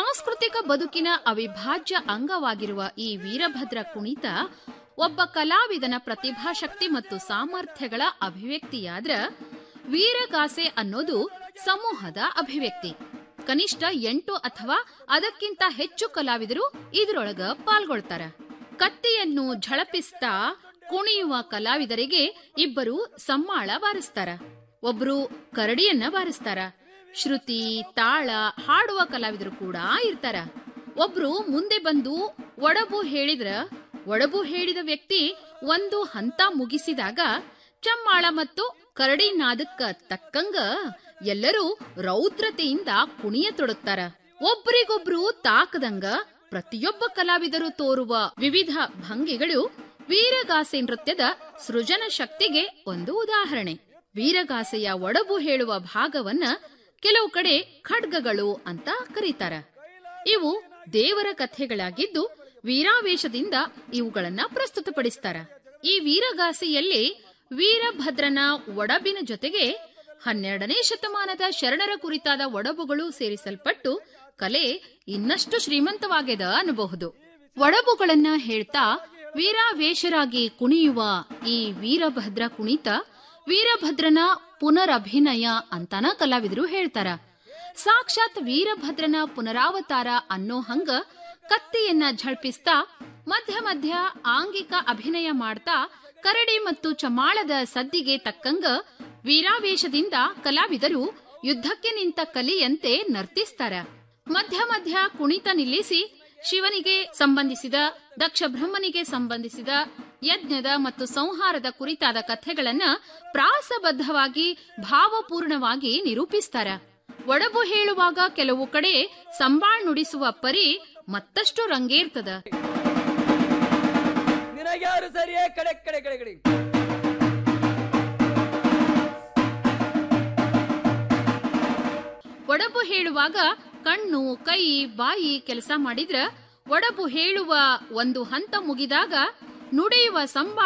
ಸಾಂಸ್ಕೃತಿಕ ಬದುಕಿನ ಅವಿಭಾಜ್ಯ ಅಂಗವಾಗಿರುವ ಈ ವೀರಭದ್ರ ಕುಣಿತ ಒಬ್ಬ ಕಲಾವಿದನ ಪ್ರತಿಭಾಶಕ್ತಿ ಮತ್ತು ಸಾಮರ್ಥ್ಯಗಳ ಅಭಿವ್ಯಕ್ತಿಯಾದ್ರ ವೀರಗಾಸೆ ಅನ್ನೋದು ಸಮೂಹದ ಅಭಿವ್ಯಕ್ತಿ ಕನಿಷ್ಠ ಎಂಟು ಅಥವಾ ಅದಕ್ಕಿಂತ ಹೆಚ್ಚು ಕಲಾವಿದರು ಇದರೊಳಗ ಪಾಲ್ಗೊಳ್ತಾರ ಕತ್ತಿಯನ್ನು ಝಳಪಿಸ್ತಾ ಕುಣಿಯುವ ಕಲಾವಿದರಿಗೆ ಇಬ್ಬರು ಸಮ್ಮಾಳ ಬಾರಿಸ್ತಾರ ಒಬ್ರು ಕರಡಿಯನ್ನ ಬಾರಿಸ್ತಾರ ಶ್ರುತಿ ತಾಳ ಹಾಡುವ ಕಲಾವಿದರು ಕೂಡ ಇರ್ತಾರ ಒಬ್ರು ಮುಂದೆ ಬಂದು ಒಡಬು ಹೇಳಿದ್ರ ಒಡಬು ಹೇಳಿದ ವ್ಯಕ್ತಿ ಒಂದು ಹಂತ ಮುಗಿಸಿದಾಗ ಚಮ್ಮಾಳ ಮತ್ತು ಕರಡಿ ನಾದಕ್ಕ ತಕ್ಕಂಗ ಎಲ್ಲರೂ ರೌದ್ರತೆಯಿಂದ ಕುಣಿಯತೊಡಗ್ತಾರ ಒಬ್ರಿಗೊಬ್ರು ತಾಕದಂಗ ಪ್ರತಿಯೊಬ್ಬ ಕಲಾವಿದರು ತೋರುವ ವಿವಿಧ ಭಂಗಿಗಳು ವೀರಗಾಸೆ ನೃತ್ಯದ ಸೃಜನ ಶಕ್ತಿಗೆ ಒಂದು ಉದಾಹರಣೆ ವೀರಗಾಸೆಯ ಒಡಬು ಹೇಳುವ ಭಾಗವನ್ನ ಕೆಲವು ಕಡೆ ಖಡ್ಗಗಳು ಅಂತ ಕರೀತಾರ ಇವು ದೇವರ ಕಥೆಗಳಾಗಿದ್ದು ವೀರಾವೇಶದಿಂದ ಇವುಗಳನ್ನ ಪ್ರಸ್ತುತಪಡಿಸ್ತಾರ ಈ ವೀರಗಾಸೆಯಲ್ಲಿ ವೀರಭದ್ರನ ಒಡಬಿನ ಜೊತೆಗೆ ಹನ್ನೆರಡನೇ ಶತಮಾನದ ಶರಣರ ಕುರಿತಾದ ಒಡಬುಗಳು ಸೇರಿಸಲ್ಪಟ್ಟು ಕಲೆ ಇನ್ನಷ್ಟು ಶ್ರೀಮಂತವಾಗಿದೆ ಅನ್ನಬಹುದು ಒಡಬುಗಳನ್ನ ಹೇಳ್ತಾ ವೀರಾವೇಶರಾಗಿ ಕುಣಿಯುವ ಈ ವೀರಭದ್ರ ಕುಣಿತ ವೀರಭದ್ರನ ಪುನರಭಿನಯ ಅಂತಾನ ಕಲಾವಿದರು ಹೇಳ್ತಾರ ಸಾಕ್ಷಾತ್ ವೀರಭದ್ರನ ಪುನರಾವತಾರ ಅನ್ನೋ ಹಂಗ ಕತ್ತಿಯನ್ನ ಝಳ್ಪಿಸ್ತಾ ಮಧ್ಯ ಮಧ್ಯ ಆಂಗಿಕ ಅಭಿನಯ ಮಾಡ್ತಾ ಕರಡಿ ಮತ್ತು ಚಮಾಳದ ಸದ್ದಿಗೆ ತಕ್ಕಂಗ ವೀರಾವೇಶದಿಂದ ಕಲಾವಿದರು ಯುದ್ಧಕ್ಕೆ ನಿಂತ ಕಲಿಯಂತೆ ನರ್ತಿಸ್ತಾರ ಮಧ್ಯ ಮಧ್ಯ ಕುಣಿತ ನಿಲ್ಲಿಸಿ ಶಿವನಿಗೆ ಸಂಬಂಧಿಸಿದ ದಕ್ಷ ಬ್ರಹ್ಮನಿಗೆ ಸಂಬಂಧಿಸಿದ ಯಜ್ಞದ ಮತ್ತು ಸಂಹಾರದ ಕುರಿತಾದ ಕಥೆಗಳನ್ನ ಪ್ರಾಸಬದ್ಧವಾಗಿ ಭಾವಪೂರ್ಣವಾಗಿ ನಿರೂಪಿಸ್ತಾರ ಒಡಬು ಹೇಳುವಾಗ ಕೆಲವು ಕಡೆ ಸಂಬಾಳ್ ನುಡಿಸುವ ಪರಿ ಮತ್ತಷ್ಟು ರಂಗೇರ್ತದ ನಿನಗ್ಯಾರು ಸರಿಯೇ ಕಡೆ ಕಡೆ ಕಡೆ ಕಡೆ ಒಡಬು ಹೇಳುವಾಗ ಕಣ್ಣು ಕೈ ಬಾಯಿ ಕೆಲಸ ಮಾಡಿದ್ರ ಒಡಬು ಹೇಳುವ ಒಂದು ಹಂತ ಮುಗಿದಾಗ ನುಡಿಯುವ ಸಂಬಾಳ